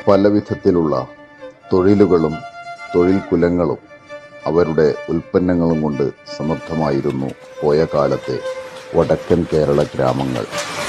പല വിധത്തിലുള്ള തൊഴിലുകളും തൊഴിൽ കുലങ്ങളും അവരുടെ ഉൽപ്പന്നങ്ങളും കൊണ്ട് സമൃദ്ധമായിരുന്നു പോയ കാലത്തെ വടക്കൻ കേരള ഗ്രാമങ്ങൾ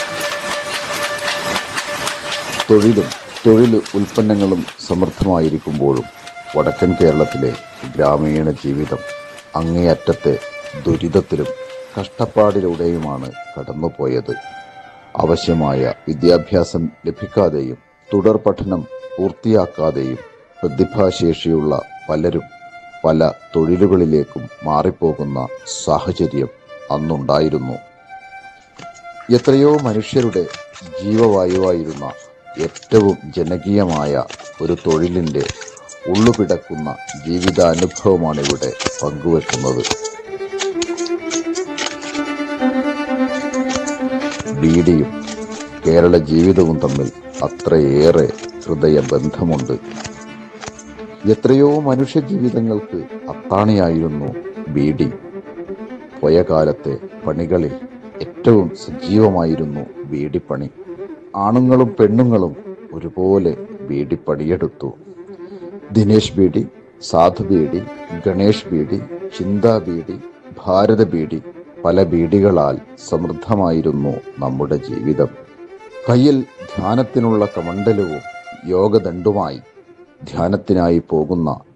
തൊഴിലും തൊഴിൽ ഉൽപ്പന്നങ്ങളും സമൃദ്ധമായിരിക്കുമ്പോഴും വടക്കൻ കേരളത്തിലെ ഗ്രാമീണ ജീവിതം അങ്ങേയറ്റത്തെ ദുരിതത്തിലും കഷ്ടപ്പാടിലൂടെയുമാണ് കടന്നുപോയത് ആവശ്യമായ വിദ്യാഭ്യാസം ലഭിക്കാതെയും തുടർ പഠനം പൂർത്തിയാക്കാതെയും പ്രതിഭാശേഷിയുള്ള പലരും പല തൊഴിലുകളിലേക്കും മാറിപ്പോകുന്ന സാഹചര്യം അന്നുണ്ടായിരുന്നു എത്രയോ മനുഷ്യരുടെ ജീവവായുവായിരുന്ന ഏറ്റവും ജനകീയമായ ഒരു തൊഴിലിന്റെ ഉള്ളുപിടക്കുന്ന ജീവിതാനുഭവമാണ് ഇവിടെ പങ്കുവെക്കുന്നത് ബീഡിയും കേരള ജീവിതവും തമ്മിൽ അത്രയേറെ ഹൃദയബന്ധമുണ്ട് എത്രയോ മനുഷ്യ ജീവിതങ്ങൾക്ക് അത്താണിയായിരുന്നു ബീഡി പോയ കാലത്തെ പണികളിൽ ഏറ്റവും സജീവമായിരുന്നു ബീഡിപ്പണി ആണുങ്ങളും പെണ്ണുങ്ങളും ഒരുപോലെ ബീഡിപ്പണിയെടുത്തു ദിനേശ് ബീഡി സാധു ബീഡി ഗണേഷ് ബീഡി ചിന്താ ബീഡി ഭാരത ബീഡി പല ബീഡികളാൽ സമൃദ്ധമായിരുന്നു നമ്മുടെ ജീവിതം കയ്യിൽ ധ്യാനത്തിനുള്ള കമണ്ഡലവും യോഗദണ്ഡുമായി ധ്യാനത്തിനായി പോകുന്ന